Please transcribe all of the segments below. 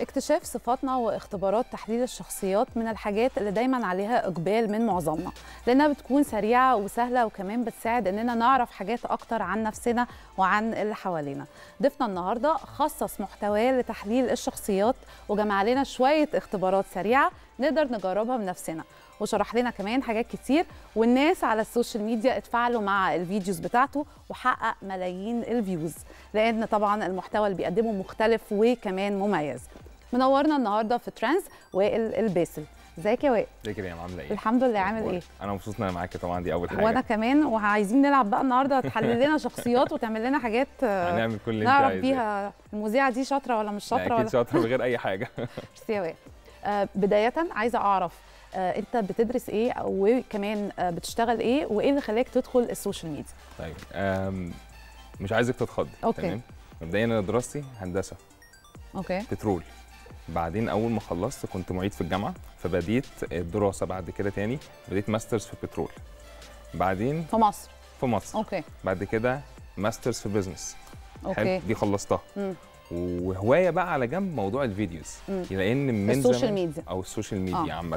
اكتشاف صفاتنا واختبارات تحليل الشخصيات من الحاجات اللي دايما عليها اقبال من معظمنا لانها بتكون سريعه وسهله وكمان بتساعد اننا نعرف حاجات اكتر عن نفسنا وعن اللي حوالينا ضيفنا النهارده خصص محتواه لتحليل الشخصيات وجمع لنا شويه اختبارات سريعه نقدر نجربها بنفسنا وشرح لنا كمان حاجات كتير والناس على السوشيال ميديا اتفاعلوا مع الفيديوز بتاعته وحقق ملايين الفيوز لان طبعا المحتوى اللي بيقدمه مختلف وكمان مميز منورنا النهارده في ترانز وائل الباسل ازيك يا وائل ازيك يا ريم عامله ايه الحمد لله عامل ايه انا مبسوط ان انا معاكي طبعا دي اول حاجه وانا كمان وعايزين نلعب بقى النهارده تحلل لنا شخصيات وتعمل لنا حاجات آه، هنعمل كل اللي انت نعرف عايزاه بيها المذيعه دي شاطره ولا مش لا، شاطره اكيد ولا شاطره من غير اي حاجه ميرسي يا وائل آه، بدايه عايزه اعرف آه، انت بتدرس ايه وكمان آه، بتشتغل ايه وايه اللي خلاك تدخل السوشيال ميديا طيب أم، مش عايزك تتخضي أوكي. تمام مبدئيا انا دراستي هندسه اوكي بترول بعدين اول ما خلصت كنت معيد في الجامعه فبديت الدراسه بعد كده تاني بديت ماسترز في البترول بعدين في مصر في مصر اوكي بعد كده ماسترز في بزنس اوكي دي خلصتها مم. وهوايه بقى على جنب موضوع الفيديوز مم. لان من السوشيال زمان- ميديا. او السوشيال ميديا آه. عامه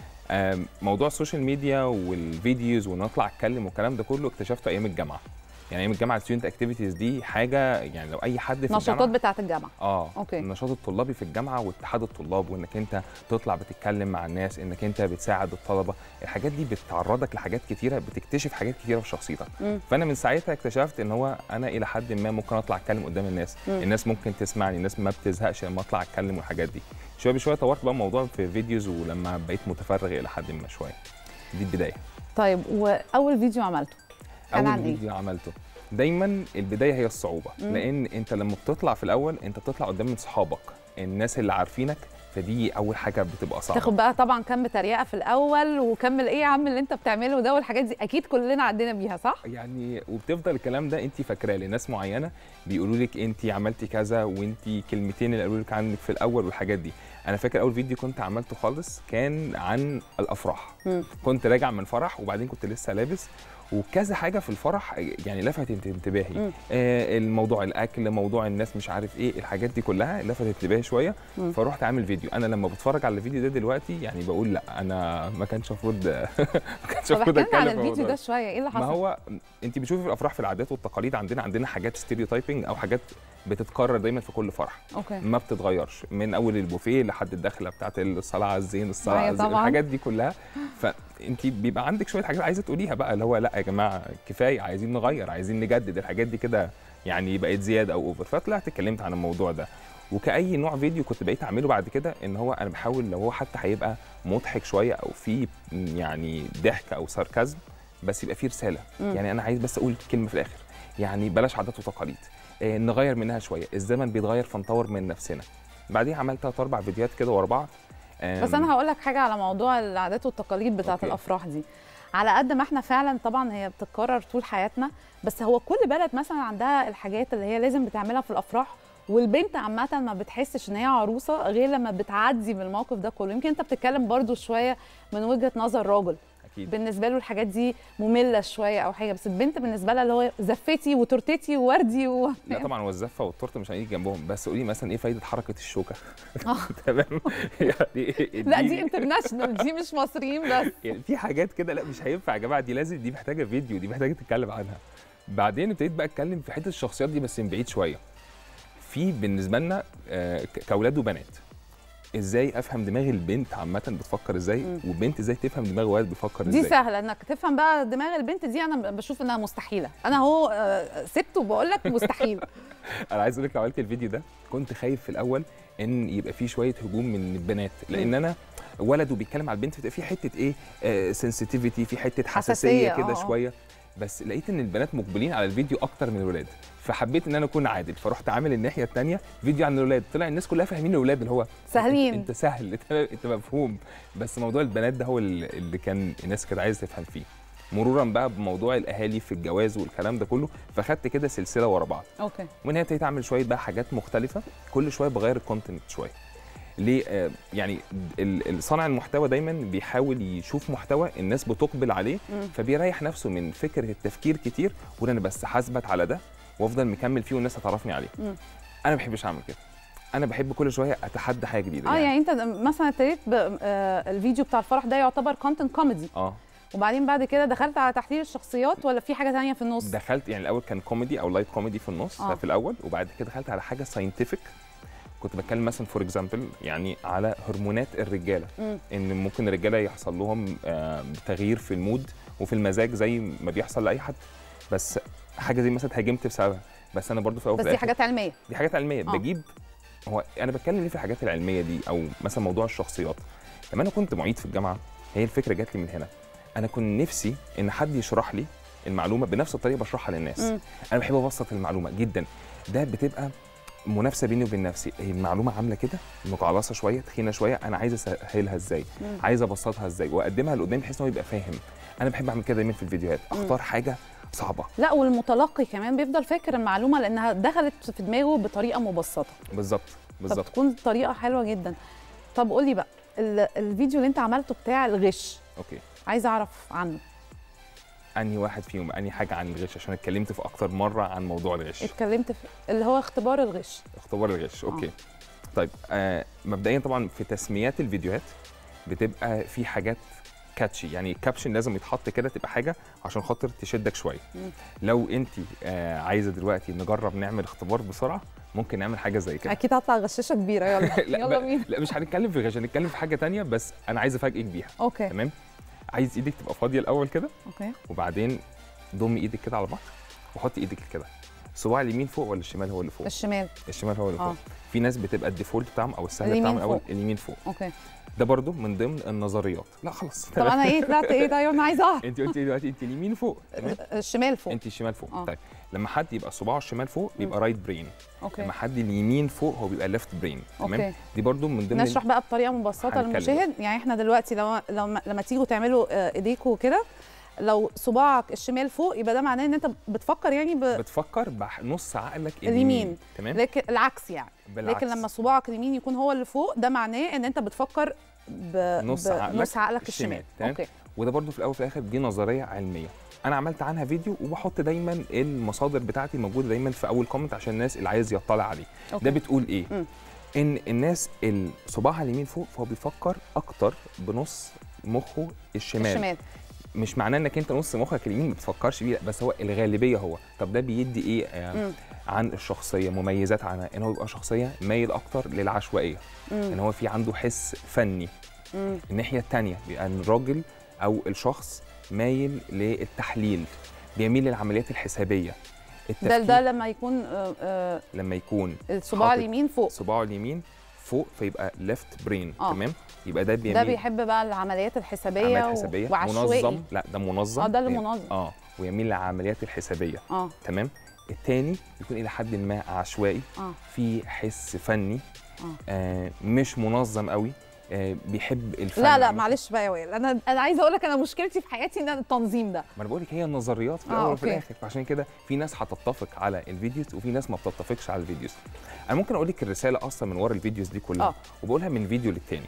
آم، موضوع السوشيال ميديا والفيديوز وان اطلع اتكلم والكلام ده كله اكتشفته ايام الجامعه يعني ايام الجامعه الستودنت اكتيفيتيز دي حاجه يعني لو اي حد في نشاطات الجامعه بتاعه الجامعه اه أوكي. النشاط الطلابي في الجامعه واتحاد الطلاب وانك انت تطلع بتتكلم مع الناس انك انت بتساعد الطلبه الحاجات دي بتعرضك لحاجات كتيره بتكتشف حاجات كتيره في شخصيتك مم. فانا من ساعتها اكتشفت ان هو انا الى حد ما ممكن اطلع اتكلم قدام الناس مم. الناس ممكن تسمعني الناس ما بتزهقش لما اطلع اتكلم والحاجات دي شويه بشويه طورت بقى الموضوع في فيديوز ولما بقيت متفرغ الى حد ما شويه دي البدايه طيب واول فيديو عملته كان عن اول ايه فيديو عملته دايما البدايه هي الصعوبه مم. لان انت لما بتطلع في الاول انت بتطلع قدام من صحابك الناس اللي عارفينك فدي اول حاجه بتبقى صعبه تاخد بقى طبعا كم تريقه في الاول وكمل ايه يا عم اللي انت بتعمله ده والحاجات دي اكيد كلنا عدينا بيها صح يعني وبتفضل الكلام ده انت فاكراه لناس معينه بيقولوا لك انت عملتي كذا وانت كلمتين اللي قالوا لك عنك في الاول والحاجات دي انا فاكر اول فيديو كنت عملته خالص كان عن الافراح مم. كنت راجع من فرح وبعدين كنت لسه لابس وكذا حاجه في الفرح يعني لفتت انتباهي مم. آه الموضوع الاكل موضوع الناس مش عارف ايه الحاجات دي كلها لفتت انتباهي شويه مم. فرحت عامل فيديو انا لما بتفرج على الفيديو ده دلوقتي يعني بقول لا انا ما كانش المفروض ما كانش طب المفروض احكي لنا عن اتكلم في الفيديو الموضوع ده شويه ايه اللي ما حصل هو انت بتشوفي في الافراح في العادات والتقاليد عندنا عندنا حاجات ستيريوتايبنج او حاجات بتتكرر دايما في كل فرح اوكي ما بتتغيرش من اول البوفيه لحد الدخله بتاعت الصلاه على الزين الصلاه أيوة على الزين طبعاً. الحاجات دي كلها فانت بيبقى عندك شويه حاجات عايزه تقوليها بقى اللي هو لا يا جماعه كفايه عايزين نغير عايزين نجدد الحاجات دي كده يعني بقت زياده او اوفر فطلعت اتكلمت عن الموضوع ده وكاي نوع فيديو كنت بقيت اعمله بعد كده ان هو انا بحاول لو هو حتى هيبقى مضحك شويه او فيه يعني ضحك او ساركازم بس يبقى فيه رساله مم. يعني انا عايز بس اقول كلمه في الاخر يعني بلاش عادات وتقاليد آه، نغير منها شويه الزمن بيتغير فنطور من نفسنا بعدين عملت ثلاث اربع فيديوهات كده ورا بعض بس انا هقول لك حاجه على موضوع العادات والتقاليد بتاعه أوكي. الافراح دي على قد ما احنا فعلا طبعا هي بتتكرر طول حياتنا بس هو كل بلد مثلا عندها الحاجات اللي هي لازم بتعملها في الافراح والبنت عامة ما بتحسش ان هي عروسة غير لما بتعدي بالموقف ده كله يمكن انت بتتكلم برضو شوية من وجهة نظر راجل اكيد بالنسبة له الحاجات دي مملة شوية او حاجة بس البنت بالنسبة لها اللي هو زفتي وتورتتي ووردي و... لا طبعا هو الزفه والتورته مش هنيجي جنبهم بس قولي مثلا ايه فايده حركه الشوكه آه. تمام يعني لا دي انترناشونال دي مش مصريين بس يعني في حاجات كده لا مش هينفع يا جماعه دي لازم دي محتاجه فيديو دي محتاجه تتكلم عنها بعدين ابتديت بقى اتكلم في حته الشخصيات دي بس من بعيد شويه في بالنسبه لنا آه، ك- كاولاد وبنات ازاي افهم دماغ البنت عامه بتفكر ازاي مم. والبنت ازاي تفهم دماغ الولد بيفكر دي ازاي سهله انك تفهم بقى دماغ البنت دي انا بشوف انها مستحيله انا اهو آه، سبته وبقول لك مستحيل انا عايز اقول لك لو عملت الفيديو ده كنت خايف في الاول ان يبقى فيه شويه هجوم من البنات لان انا ولد وبيتكلم على البنت بتبقى في حته ايه سنسيتيفيتي في حته حساسية، حساسيه كده آه. شويه بس لقيت ان البنات مقبلين على الفيديو اكتر من الولاد فحبيت ان انا اكون عادل فرحت عامل الناحيه الثانيه فيديو عن الولاد طلع الناس كلها فاهمين الولاد اللي هو سهلين. انت, انت سهل انت, انت مفهوم بس موضوع البنات ده هو اللي اللي كان الناس كانت عايزه تفهم فيه مرورا بقى بموضوع الاهالي في الجواز والكلام ده كله فخدت كده سلسله ورا بعض اوكي ومن هنا ابتديت اعمل شويه بقى حاجات مختلفه كل شويه بغير الكونتنت شويه ليه آه يعني ال- ال- صانع المحتوى دايما بيحاول يشوف محتوى الناس بتقبل عليه مم. فبيريح نفسه من فكره التفكير كتير وان انا بس هثبت على ده وافضل مكمل فيه والناس هتعرفني عليه مم. انا ما بحبش اعمل كده انا بحب كل شويه اتحدى حاجه جديده اه يعني انت مثلا ابتديت ب- آه، الفيديو بتاع الفرح ده يعتبر كونتنت كوميدي اه وبعدين بعد كده دخلت على تحليل الشخصيات ولا في حاجه تانية في النص دخلت يعني الاول كان كوميدي او لايت كوميدي في النص آه. آه. في الاول وبعد كده دخلت على حاجه ساينتفك كنت بتكلم مثلا فور اكزامبل يعني على هرمونات الرجاله مم. ان ممكن الرجاله يحصل لهم آه، تغيير في المود وفي المزاج زي ما بيحصل لاي حد بس حاجه زي مثلا اتهاجمت بسببها بس انا برضو في الاول بس وفي دي الآخر- حاجات علميه دي حاجات علميه آه. بجيب هو انا بتكلم ليه في الحاجات العلميه دي او مثلا موضوع الشخصيات لما انا كنت معيد في الجامعه هي الفكره جات لي من هنا انا كنت نفسي ان حد يشرح لي المعلومه بنفس الطريقه بشرحها للناس مم. انا بحب ابسط المعلومه جدا ده بتبقى منافسه بيني وبين نفسي هي المعلومه عامله كده مجعلصه شويه تخينه شويه انا عايز اسهلها ازاي مم. عايز ابسطها ازاي واقدمها لقدام بحيث ان هو يبقى فاهم انا بحب اعمل كده دايما في الفيديوهات اختار حاجه صعبه لا والمتلقي كمان بيفضل فاكر المعلومه لانها دخلت في دماغه بطريقه مبسطه بالظبط بالظبط فبتكون طريقه حلوه جدا طب قولي بقى ال- الفيديو اللي انت عملته بتاع الغش اوكي عايزه اعرف عنه انهي واحد فيهم انهي حاجه عن الغش عشان اتكلمت في اكتر مره عن موضوع الغش اتكلمت في اللي هو اختبار الغش اختبار الغش آه. اوكي طيب آه مبدئيا طبعا في تسميات الفيديوهات بتبقى في حاجات كاتشي يعني كابشن لازم يتحط كده تبقى حاجه عشان خاطر تشدك شويه مم. لو انت آه عايزه دلوقتي نجرب نعمل اختبار بسرعه ممكن نعمل حاجه زي كده اكيد هطلع غشاشه كبيره يلا لا يلا ب- بينا لا مش هنتكلم في غش هنتكلم في حاجه تانية بس انا عايز افاجئك بيها اوكي تمام عايز ايدك تبقى فاضيه الاول كده اوكي وبعدين ضمي ايدك كده على بعض وحطي ايدك كده صباع اليمين فوق ولا الشمال هو اللي فوق الشمال الشمال هو اللي فوق اه في ناس بتبقى الديفولت بتاعهم او السهل اليمين بتاعهم الاول فوق. اليمين فوق اوكي ده برضو من ضمن النظريات لا خلاص طب انا ايه طلعت ايه طيب انا عايزه اعرف انت قلتي دلوقتي انت اليمين فوق تمام الشمال فوق انت الشمال فوق آه. طيب لما حد يبقى صباعه الشمال فوق بيبقى رايت برين اوكي لما حد اليمين فوق هو بيبقى ليفت برين تمام اوكي دي برضو من ضمن نشرح بقى بطريقه مبسطه هنتكلم. للمشاهد يعني احنا دلوقتي لو لما, لما تيجوا تعملوا آه، ايديكوا كده لو صباعك الشمال فوق يبقى ده معناه ان انت بتفكر يعني ب... بتفكر بنص عقلك اليمين. اليمين تمام لكن العكس يعني بالعكس لكن لما صباعك اليمين يكون هو اللي فوق ده معناه ان انت بتفكر ب... نص ب... عقلك نص عقلك الشمال، الشمال تمام؟ اوكي وده برضو في الاول وفي الاخر دي نظريه علميه انا عملت عنها فيديو وبحط دايما المصادر بتاعتي موجوده دايما في اول كومنت عشان الناس اللي عايز يطلع عليه أوكي. ده بتقول ايه مم. ان الناس اللي صباعها اليمين فوق فهو بيفكر اكتر بنص مخه الشمال, الشمال مش معناه انك انت نص مخك اليمين ما بتفكرش بيه لا، بس هو الغالبيه هو طب ده بيدي ايه آه مم. عن الشخصيه مميزات عنها ان هو بيبقى شخصيه مايل اكتر للعشوائيه ان مم. هو في عنده حس فني مم. الناحيه الثانيه بيبقى الراجل او الشخص مايل للتحليل بيميل للعمليات الحسابيه ده التفكير ده لما يكون آه، آه، لما يكون الصباع حاطط اليمين فوق صباعه اليمين فوق فيبقى ليفت برين آه. تمام يبقى ده بيميل ده بيحب بقى العمليات الحسابيه عمليات و- حسابيه وعشوائي منظم لا ده منظم اه ده اللي يعني- منظم اه ويميل للعمليات الحسابيه اه تمام التاني يكون الى حد ما عشوائي اه في حس فني آه. آه مش منظم قوي آه بيحب الفن لا لا عامة. معلش بقى يا وائل انا انا عايزه اقول لك انا مشكلتي في حياتي ان أنا التنظيم ده ما انا بقول لك هي النظريات في آه، الاول وفي أوكي. الاخر فعشان كده في ناس هتتفق على الفيديوز وفي ناس ما بتتفقش على الفيديوز انا ممكن اقول لك الرساله اصلا من ورا الفيديوز دي كلها آه. وبقولها من فيديو للتاني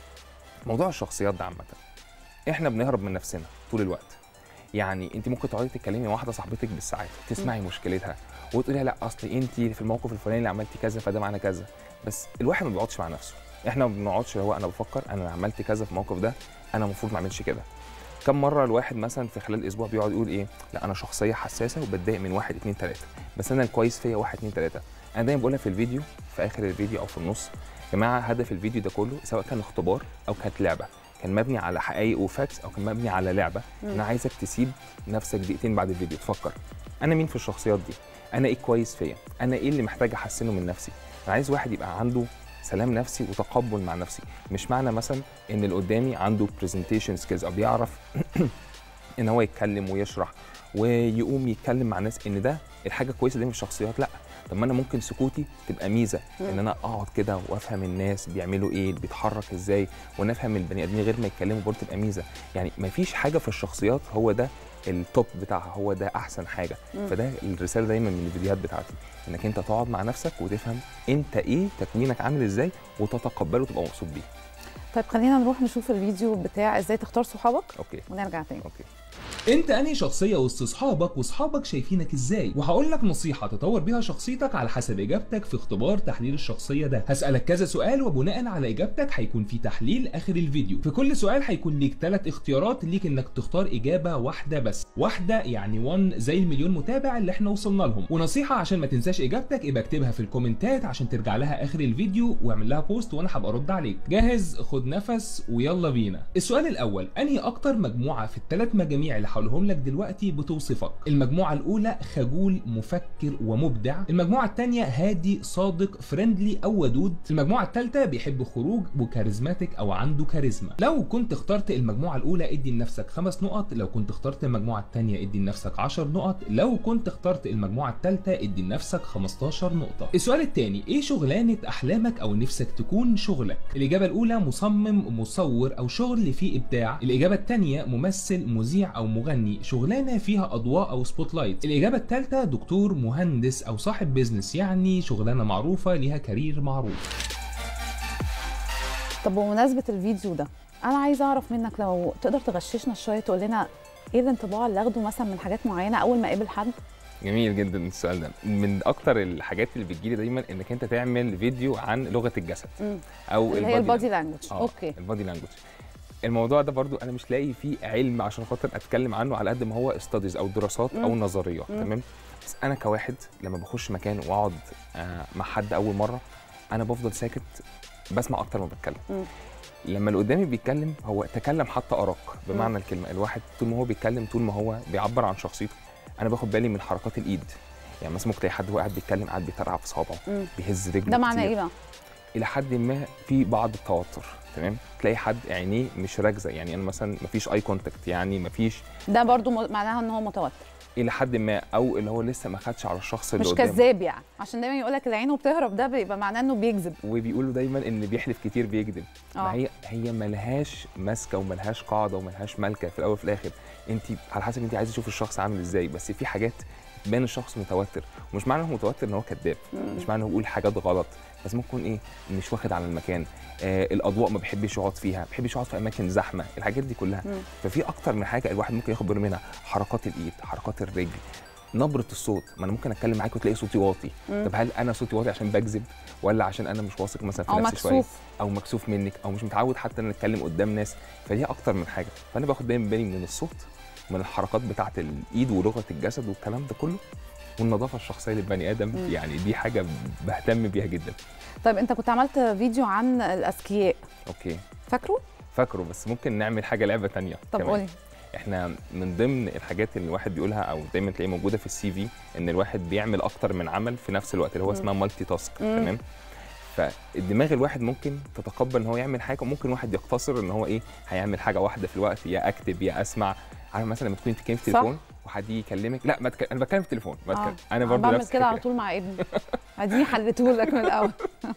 موضوع الشخصيات ده عامه احنا بنهرب من نفسنا طول الوقت يعني انت ممكن تقعدي تتكلمي مع واحده صاحبتك بالساعات تسمعي مشكلتها وتقولي لا اصل انت في الموقف الفلاني اللي عملتي كذا فده معنى كذا بس الواحد ما بيقعدش مع نفسه احنا ما بنقعدش اللي هو انا بفكر انا عملت كذا في الموقف ده انا المفروض ما اعملش كده كم مره الواحد مثلا في خلال اسبوع بيقعد يقول ايه لا انا شخصيه حساسه وبتضايق من واحد اتنين تلاته بس انا الكويس فيا واحد اتنين تلاته انا دايما بقولها في الفيديو في اخر الفيديو او في النص يا جماعه هدف الفيديو ده كله سواء كان اختبار او كانت لعبه كان مبني على حقائق وفاكس او كان مبني على لعبه مم. انا عايزك تسيب نفسك دقيقتين بعد الفيديو تفكر انا مين في الشخصيات دي انا ايه كويس فيا انا ايه اللي محتاج احسنه من نفسي انا عايز واحد يبقى عنده سلام نفسي وتقبل مع نفسي مش معنى مثلا ان اللي قدامي عنده برزنتيشن سكيلز او بيعرف ان هو يتكلم ويشرح ويقوم يتكلم مع الناس ان ده الحاجه الكويسه دي في الشخصيات لا طب ما انا ممكن سكوتي تبقى ميزه ان مم. انا اقعد كده وافهم الناس بيعملوا ايه بيتحرك ازاي وان افهم البني ادمين غير ما يتكلموا برضه تبقى ميزه يعني ما فيش حاجه في الشخصيات هو ده التوب بتاعها هو ده احسن حاجه مم. فده الرساله دايما من الفيديوهات بتاعتي انك انت تقعد مع نفسك وتفهم انت ايه تكوينك عامل ازاي وتتقبله وتبقى مبسوط بيه طيب خلينا نروح نشوف الفيديو بتاع ازاي تختار صحابك اوكي ونرجع تاني اوكي انت انهي شخصيه وسط اصحابك واصحابك شايفينك ازاي وهقول لك نصيحه تطور بيها شخصيتك على حسب اجابتك في اختبار تحليل الشخصيه ده هسالك كذا سؤال وبناء على اجابتك هيكون في تحليل اخر الفيديو في كل سؤال هيكون ليك ثلاث اختيارات ليك انك تختار اجابه واحده بس واحده يعني 1 زي المليون متابع اللي احنا وصلنا لهم ونصيحه عشان ما تنساش اجابتك يبقى اكتبها في الكومنتات عشان ترجع لها اخر الفيديو واعمل لها بوست وانا هبقى ارد عليك جاهز خد نفس ويلا بينا السؤال الاول انهي اكتر مجموعه في الثلاث مجاميع اللي هقولهم لك دلوقتي بتوصفك المجموعه الاولى خجول مفكر ومبدع المجموعه الثانيه هادي صادق فريندلي او ودود المجموعه الثالثه بيحب خروج وكاريزماتيك او عنده كاريزما لو كنت اخترت المجموعه الاولى ادي لنفسك خمس نقط لو كنت اخترت المجموعه الثانيه ادي لنفسك 10 نقط لو كنت اخترت المجموعه الثالثه ادي لنفسك 15 نقطه السؤال الثاني ايه شغلانه احلامك او نفسك تكون شغلك الاجابه الاولى مصمم مصور او شغل فيه ابداع الاجابه الثانيه ممثل مذيع او مغني شغلانه فيها اضواء او سبوت لايت الاجابه الثالثه دكتور مهندس او صاحب بيزنس يعني شغلانه معروفه ليها كارير معروف طب بمناسبه الفيديو ده انا عايزه اعرف منك لو تقدر تغششنا شويه تقول لنا ايه الانطباع اللي اخده مثلا من حاجات معينه اول ما اقابل حد جميل جدا السؤال ده من اكتر الحاجات اللي بتجيلي دايما انك انت تعمل فيديو عن لغه الجسد مم. او اللي هي البادي لانجوج آه، اوكي البادي لانجوج الموضوع ده برضو انا مش لاقي فيه علم عشان خاطر اتكلم عنه على قد ما هو استاديز او دراسات او مم. نظريات مم. تمام بس انا كواحد لما بخش مكان واقعد آه، مع حد اول مره انا بفضل ساكت بسمع اكتر ما بتكلم مم. لما اللي قدامي بيتكلم هو تكلم حتى اراق بمعنى الكلمه الواحد طول ما هو بيتكلم طول ما هو بيعبر عن شخصيته انا باخد بالي من حركات الايد يعني مثلا ممكن تلاقي حد وهو قاعد بيتكلم قاعد بيترعى في صوابعه مم. بيهز رجله ده معناه كتير. ايه بقى الى حد ما في بعض التوتر تمام تلاقي حد عينيه مش راكزه يعني انا مثلا مفيش اي كونتاكت يعني مفيش ده برضو م- معناها ان هو متوتر الى حد ما او اللي هو لسه ما خدش على الشخص اللي مش قدامه كذاب يعني عشان دايما يقول لك اللي عينه بتهرب ده بيبقى معناه انه بيكذب وبيقولوا دايما ان بيحلف كتير بيكذب آه. ما هي هي ملهاش ماسكه وملهاش قاعده وملهاش مالكه في الاول وفي الاخر انت على حسب انت عايزه تشوف الشخص عامل ازاي بس في حاجات تبان الشخص متوتر ومش معنى انه متوتر ان هو كذاب مش معنى انه بيقول حاجات غلط بس ممكن يكون ايه مش واخد على المكان آه الاضواء ما بيحبش يقعد فيها ما بيحبش يقعد في اماكن زحمه الحاجات دي كلها مم. ففي اكتر من حاجه الواحد ممكن ياخد باله منها حركات الايد حركات الرجل نبره الصوت ما انا ممكن اتكلم معاك وتلاقي صوتي واطي مم. طب هل انا صوتي واطي عشان بكذب ولا عشان انا مش واثق مثلا في او نفسي شويه مكسوف او مكسوف منك او مش متعود حتى ان اتكلم قدام ناس فدي اكتر من حاجه فانا باخد دايما بالي من الصوت من الحركات بتاعه الايد ولغه الجسد والكلام ده كله والنظافه الشخصيه للبني ادم مم. يعني دي حاجه بهتم بيها جدا طيب انت كنت عملت فيديو عن الاذكياء اوكي فاكره فاكره بس ممكن نعمل حاجه لعبه تانية طب كمان. قولي احنا من ضمن الحاجات اللي الواحد بيقولها او دايما تلاقيه موجوده في السي في ان الواحد بيعمل اكتر من عمل في نفس الوقت اللي هو مم. اسمها مالتي تاسك مم. تمام فالدماغ الواحد ممكن تتقبل ان هو يعمل حاجه وممكن واحد يقتصر ان هو ايه هيعمل حاجه واحده في الوقت يا اكتب يا اسمع عارف مثلا لما تكوني بتتكلمي في صح. تليفون وحد يجي يكلمك لا ما تك... انا بتكلم في التليفون آه. بتكلم انا برضه بعمل نفس كده على الفكرة. طول مع ابني اديني حلته لك من الاول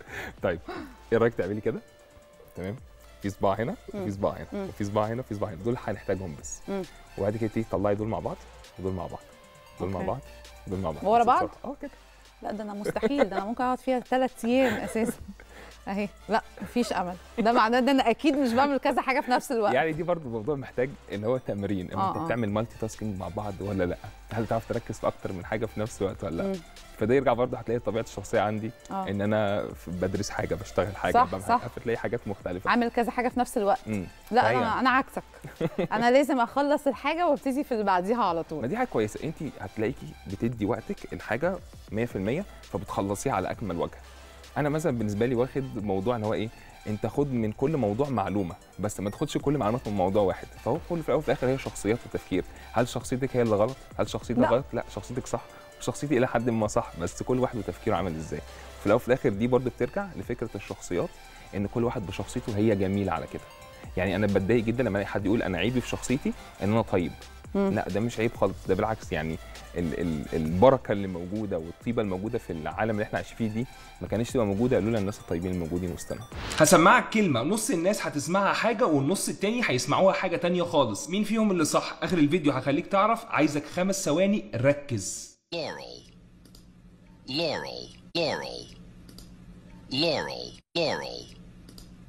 طيب ايه رايك تعملي كده تمام في صباع هنا مم. وفي صباع هنا مم. وفي صباع هنا وفي صباع هنا دول هنحتاجهم بس مم. وبعد كده تيجي تطلعي دول مع بعض ودول مع بعض دول مع أوكي. بعض دول مع بعض ورا بس بعض؟ بسرعة. اه كده لا ده انا مستحيل ده انا ممكن اقعد فيها ثلاث ايام اساسا اهي لا مفيش امل ده معناه ان انا اكيد مش بعمل كذا حاجه في نفس الوقت يعني دي برضو موضوع محتاج ان هو تمرين ان آه، انت آه. بتعمل مالتي تاسكينج مع بعض ولا لا هل تعرف تركز في اكتر من حاجه في نفس الوقت ولا لا مم. فده يرجع برضو هتلاقي طبيعه الشخصيه عندي اه ان انا في- بدرس حاجه بشتغل حاجه صح، بعمل صح. حاجه فتلاقي حاجات مختلفه عامل كذا حاجه في نفس الوقت امم لا فهي- انا انا عكسك انا لازم اخلص الحاجه وابتدي في اللي بعديها على ما طول دي حاجه كويسه انت هتلاقيكي بتدي وقتك الحاجه 100% فبتخلصيها على اكمل وجه انا مثلا بالنسبه لي واخد موضوع ان هو ايه انت خد من كل موضوع معلومه بس ما تاخدش كل المعلومات من موضوع واحد فهو كل في الاول وفي الاخر هي شخصيات وتفكير هل شخصيتك هي اللي غلط هل شخصيتك لا. غلط لا شخصيتك صح وشخصيتي الى حد ما صح بس كل واحد وتفكيره عامل ازاي في الاول وفي الاخر دي برضو بترجع لفكره الشخصيات ان كل واحد بشخصيته هي جميله على كده يعني انا بتضايق جدا لما الاقي حد يقول انا عيبي في شخصيتي ان انا طيب مم. لا ده مش عيب خالص ده بالعكس يعني ال ال البركه اللي موجوده والطيبه الموجوده في العالم اللي احنا عايشين فيه دي ما كانتش تبقى موجوده لولا الناس الطيبين الموجودين وسطنا هسمعك كلمة نص الناس هتسمعها حاجة والنص التاني هيسمعوها حاجة تانية خالص مين فيهم اللي صح آخر الفيديو هخليك تعرف عايزك خمس ثواني ركز Laurel. Laurel. Laurel. Laurel. Laurel.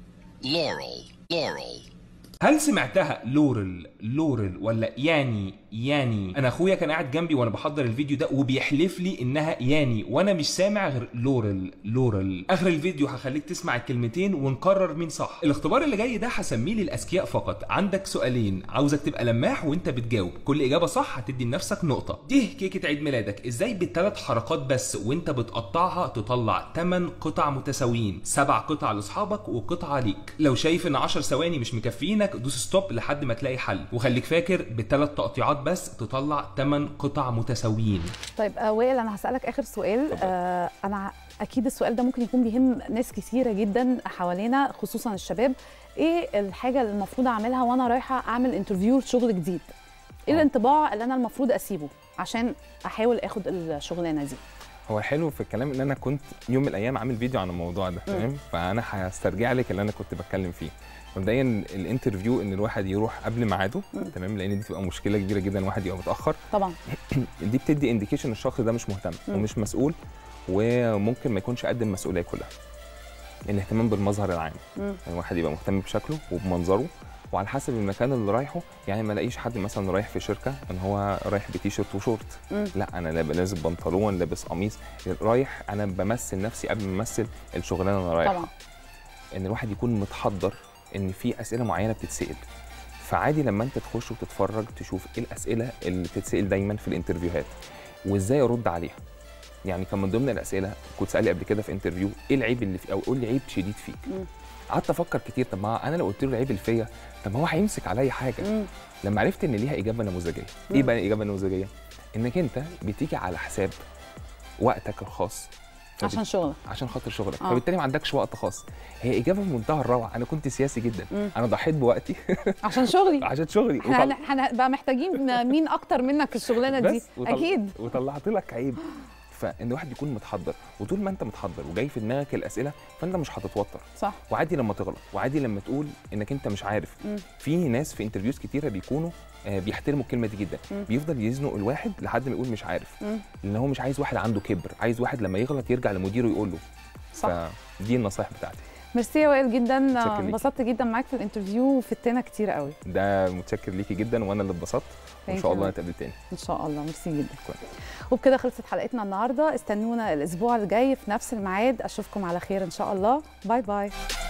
Laurel. Laurel. هل سمعتها لورل لورل ولا يعني ياني انا اخويا كان قاعد جنبي وانا بحضر الفيديو ده وبيحلف لي انها ياني وانا مش سامع غير لورل لورل اخر الفيديو هخليك تسمع الكلمتين ونقرر مين صح الاختبار اللي جاي ده هسميه للاذكياء فقط عندك سؤالين عاوزك تبقى لماح وانت بتجاوب كل اجابه صح هتدي لنفسك نقطه دي كيكه عيد ميلادك ازاي بالثلاث حركات بس وانت بتقطعها تطلع 8 قطع متساويين سبع قطع لاصحابك وقطعه ليك لو شايف ان 10 ثواني مش مكفينك دوس ستوب لحد ما تلاقي حل وخليك فاكر بثلاث تقطيعات بس تطلع 8 قطع متساويين طيب آه، وائل انا هسالك اخر سؤال آه انا اكيد السؤال ده ممكن يكون بيهم ناس كثيره جدا حوالينا خصوصا الشباب ايه الحاجه اللي المفروض اعملها وانا رايحه اعمل انترفيو لشغل جديد ايه آه. الانطباع اللي انا المفروض اسيبه عشان احاول اخد الشغلانه دي هو الحلو في الكلام ان انا كنت يوم من الايام عامل فيديو عن الموضوع ده تمام فانا هسترجع لك اللي انا كنت بتكلم فيه مبدئيا الانترفيو ان الواحد يروح قبل ميعاده تمام لان دي تبقى مشكله كبيره جدا الواحد يبقى متاخر طبعا دي بتدي انديكيشن الشخص ده مش مهتم مم. ومش مسؤول وممكن ما يكونش قد المسؤوليه كلها الاهتمام بالمظهر العام مم. يعني الواحد يبقى مهتم بشكله وبمنظره وعلى حسب المكان اللي رايحه يعني ما الاقيش حد مثلا رايح في شركه ان هو رايح بتيشيرت وشورت مم. لا انا لاب- لابس بنطلون لابس قميص رايح انا بمثل نفسي قبل ما امثل الشغلانه اللي انا رايحها طبعا ان الواحد يكون متحضر ان في اسئله معينه بتتسال فعادي لما انت تخش وتتفرج تشوف ايه الاسئله اللي بتتسال دايما في الانترفيوهات وازاي ارد عليها يعني كان من ضمن الاسئله كنت سالي قبل كده في انترفيو ايه العيب اللي في او قول لي عيب شديد فيك مم. قعدت افكر كتير طب ما انا لو قلت له العيب اللي فيا طب ما هو هيمسك عليا حاجه مم. لما عرفت ان ليها اجابه نموذجيه ايه مم. بقى الاجابه النموذجيه انك انت بتيجي على حساب وقتك الخاص فبت- عشان شغلك عشان خاطر شغلك آه. فبالتالي ما عندكش وقت خاص هي اجابه في منتهى الروعه انا كنت سياسي جدا مم. انا ضحيت بوقتي عشان شغلي عشان شغلي احنا وطل- هن- هنبقى محتاجين مين اكتر منك في الشغلانه دي بس وطل- اكيد وطلعت لك عيب فان الواحد يكون متحضر وطول ما انت متحضر وجاي في دماغك الاسئله فانت مش هتتوتر صح وعادي لما تغلط وعادي لما تقول انك انت مش عارف مم. في ناس في انترفيوز كتيره بيكونوا آه، بيحترموا الكلمه دي جدا مم. بيفضل يزنق الواحد لحد ما يقول مش عارف مم. لان هو مش عايز واحد عنده كبر عايز واحد لما يغلط يرجع لمديره يقول له صح فدي النصائح بتاعتي ميرسي يا وائل جدا متشكر ليكي. انبسطت جدا معاك في الانترفيو وفدتنا كتير قوي ده متشكر ليكي جدا وانا اللي اتبسطت وان Thank شاء you. الله نتقابل تاني ان شاء الله ميرسي جدا شكراً. وبكده خلصت حلقتنا النهارده استنونا الاسبوع الجاي في نفس الميعاد اشوفكم على خير ان شاء الله باي باي